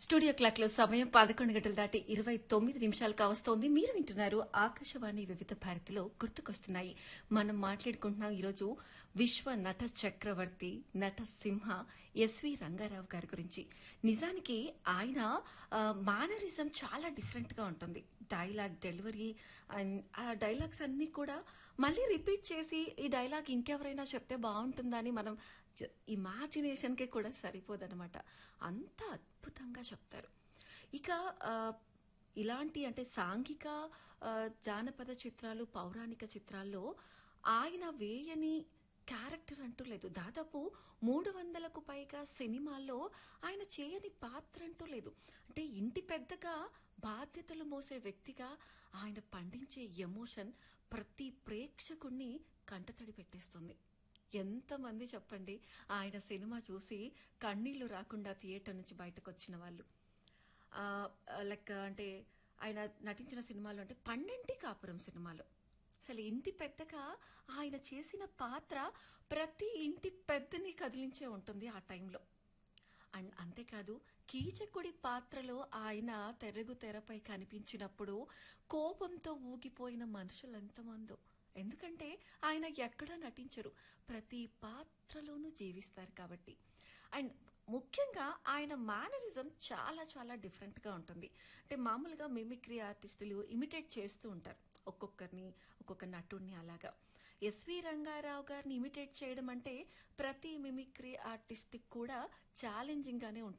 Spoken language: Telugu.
స్టూడియో క్లాక్ లో సమయం పదకొండు గంటలు దాటి ఇరవై తొమ్మిది నిమిషాలు కావస్తోంది మీరు వింటున్నారు ఆకాశవాణి వివిధ భారతిలో గుర్తుకొస్తున్నాయి మనం మాట్లాడుకుంటున్నాం ఈరోజు విశ్వ నట చక్రవర్తి నట సింహ ఎస్వి రంగారావు గారి గురించి నిజానికి ఆయన మానరిజం చాలా డిఫరెంట్ గా ఉంటుంది డైలాగ్ డెలివరీ అండ్ ఆ డైలాగ్స్ అన్ని కూడా మళ్ళీ రిపీట్ చేసి ఈ డైలాగ్ ఇంకెవరైనా చెప్తే బాగుంటుందని మనం ఇమాజినేషన్ కి కూడా సరిపోదన్నమాట అంత అద్భుతంగా చెప్తారు ఇక ఆ, ఇలాంటి అంటే సాంఘిక ఆ, జానపద చిత్రాలు పౌరాణిక చిత్రాల్లో ఆయన వేయని క్యారెక్టర్ అంటూ లేదు దాదాపు మూడు వందలకు పైగా సినిమాల్లో ఆయన చేయని పాత్ర అంటూ లేదు అంటే ఇంటి పెద్దగా బాధ్యతలు మోసే వ్యక్తిగా ఆయన పండించే ఎమోషన్ ప్రతి ప్రేక్షకుణ్ణి కంటతడి పెట్టేస్తుంది ఎంతమంది చెప్పండి ఆయన సినిమా చూసి కన్నీళ్లు రాకుండా థియేటర్ నుంచి బయటకు వచ్చిన వాళ్ళు ఆ, లెక్క అంటే ఆయన నటించిన సినిమాలు అంటే పన్నెంటి కాపురం సినిమాలో అసలు ఇంటి పెద్దగా ఆయన చేసిన పాత్ర ప్రతి ఇంటి పెద్దని కదిలించే ఉంటుంది ఆ టైంలో అండ్ అంతేకాదు కీచకుడి పాత్రలో ఆయన తెరగు తెరపై కనిపించినప్పుడు కోపంతో ఊగిపోయిన మనుషులు ఎంతమందో ఎందుకంటే ఆయన ఎక్కడా నటించరు ప్రతి పాత్రలోనూ జీవిస్తారు కాబట్టి అండ్ ముఖ్యంగా ఆయన మేనరిజం చాలా చాలా డిఫరెంట్గా ఉంటుంది అంటే మామూలుగా మిమిక్రీ ఆర్టిస్టులు ఇమిటేట్ చేస్తూ ఉంటారు ఒక్కొక్కరిని ఒక్కొక్క నటుడిని అలాగా ఎస్వి రంగారావు గారిని ఇమిటేట్ చేయడం అంటే ప్రతి మిమిక్రీ ఆర్టిస్ట్కి కూడా ఛాలెంజింగ్గానే ఉంటుంది